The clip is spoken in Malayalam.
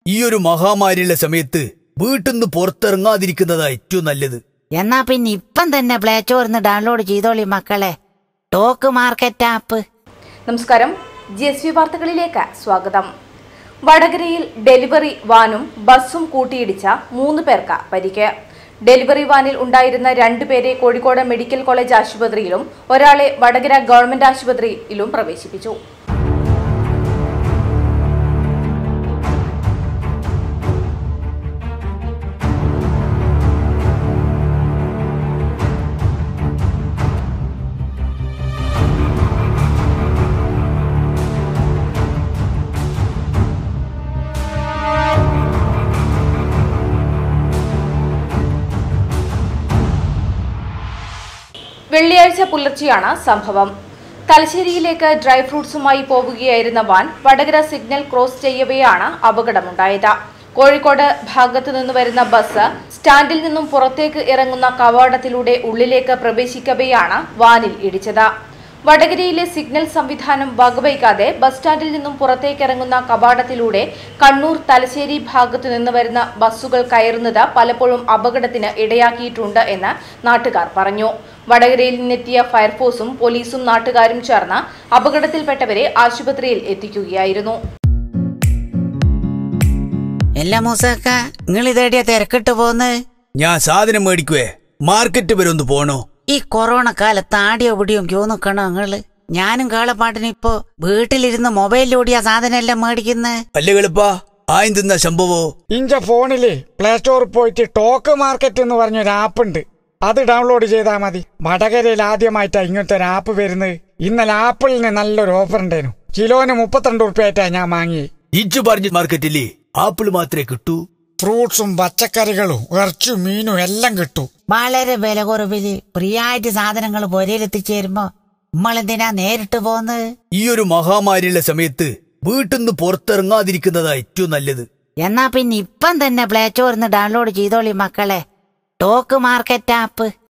ഈ ഒരു മഹാമാരിയുള്ള സമയത്ത് വീട്ടിന്ന് പുറത്തിറങ്ങാതിരിക്കുന്നതാ ഏറ്റവും നല്ലത് എന്നാ പിന്നെ ഇപ്പം തന്നെ പ്ലേ സ്റ്റോറിന്ന് ഡൗൺലോഡ് ചെയ്തോളി മക്കളെ ടോക്ക് മാർക്കറ്റ് ആപ്പ് നമസ്കാരം ജി എസ് വി വാർത്തകളിലേക്ക് സ്വാഗതം വടകരയിൽ ഡെലിവറി വാനും ബസ്സും കൂട്ടിയിടിച്ച മൂന്ന് പേർക്ക് പരിക്ക് ഡെലിവറി വാനിൽ ഉണ്ടായിരുന്ന രണ്ടുപേരെ കോഴിക്കോട് മെഡിക്കൽ കോളേജ് ആശുപത്രിയിലും ഒരാളെ വടകര ഗവൺമെന്റ് ആശുപത്രിയിലും പ്രവേശിപ്പിച്ചു വെള്ളിയാഴ്ച പുലർച്ചെയാണ് സംഭവം തലശ്ശേരിയിലേക്ക് ഡ്രൈ ഫ്രൂട്ട്സുമായി പോവുകയായിരുന്ന വാൻ വടകര സിഗ്നൽ ക്രോസ് ചെയ്യവെയാണ് അപകടമുണ്ടായത് കോഴിക്കോട് ഭാഗത്തു നിന്ന് വരുന്ന ബസ് സ്റ്റാൻഡിൽ നിന്നും പുറത്തേക്ക് ഇറങ്ങുന്ന കവാടത്തിലൂടെ ഉള്ളിലേക്ക് പ്രവേശിക്കവെയാണ് വാനിൽ ഇടിച്ചത് വടകരയിലെ സിഗ്നൽ സംവിധാനം വകവയ്ക്കാതെ ബസ് സ്റ്റാൻഡിൽ നിന്നും പുറത്തേക്കിറങ്ങുന്ന കവാടത്തിലൂടെ കണ്ണൂർ തലശ്ശേരി ഭാഗത്തു നിന്ന് വരുന്ന ബസ്സുകൾ കയറുന്നത് പലപ്പോഴും അപകടത്തിന് ഇടയാക്കിയിട്ടുണ്ട് എന്ന് നാട്ടുകാർ പറഞ്ഞു വടകരയിൽ നിന്നെത്തിയ ഫയർഫോഴ്സും പോലീസും നാട്ടുകാരും ചേർന്ന് അപകടത്തിൽപ്പെട്ടവരെ ആശുപത്രിയിൽ എത്തിക്കുകയായിരുന്നു എല്ലാ മൂസക്ക നിങ്ങൾ ഇതേടിയ തിരക്കിട്ട് പോന്ന് ഞാൻ സാധനം മേടിക്കുവേ മാർക്കറ്റ് വരെ ഒന്ന് പോണോ ഈ കൊറോണ കാലത്ത് ആടിയോ പിടിയോ ക്യൂ നിക്കണോ നിങ്ങള് ഞാനും കാളപ്പാട്ടിന് ഇപ്പോ വീട്ടിലിരുന്ന് മൊബൈലിലൂടിയ സാധനം എല്ലാം മേടിക്കുന്നത് അല്ലേ എളുപ്പാ ആയും തിന്ന സംഭവോ ഇഞ്ച ഫോണില് പ്ലേ സ്റ്റോറിൽ പോയിട്ട് ടോക്ക് മാർക്കറ്റ് എന്ന് പറഞ്ഞൊരു ആപ്പ് ഉണ്ട് അത് ഡൗൺലോഡ് ചെയ്താൽ മതി വടകരയിൽ ആദ്യമായിട്ടാണ് ഇങ്ങനത്തെ ഒരു ആപ്പ് വരുന്നത് ഇന്നലെ ആപ്പിളിന് നല്ലൊരു ഓഫർ ഉണ്ടായിരുന്നു കിലോന് മുപ്പത്തിരണ്ട് ഉറുപ്പ്യായിട്ടാ ഞാൻ വാങ്ങി ഇജ്ജ് പറഞ്ഞ മാർക്കറ്റില്ലേ ആപ്പിൾ മാത്രമേ കിട്ടൂ ഫ്രൂട്ട്സും പച്ചക്കറികളും ഇറച്ചും മീനും എല്ലാം കിട്ടും വളരെ വില കുറവില് ഫ്രീയായിട്ട് സാധനങ്ങൾ പൊരയിലെത്തിച്ചേരുമ്പോ നമ്മളെന്തിനാ നേരിട്ട് പോന്ന് ഈ ഒരു മഹാമാരിയുള്ള സമയത്ത് വീട്ടിന്ന് പുറത്തിറങ്ങാതിരിക്കുന്നതാ ഏറ്റവും നല്ലത് എന്നാ പിന്നെ ഇപ്പം തന്നെ പ്ലേ സ്റ്റോറിന്ന് ഡൗൺലോഡ് ചെയ്തോളി മക്കളെ ടോക്ക് മാർക്കറ്റ് ആപ്പ്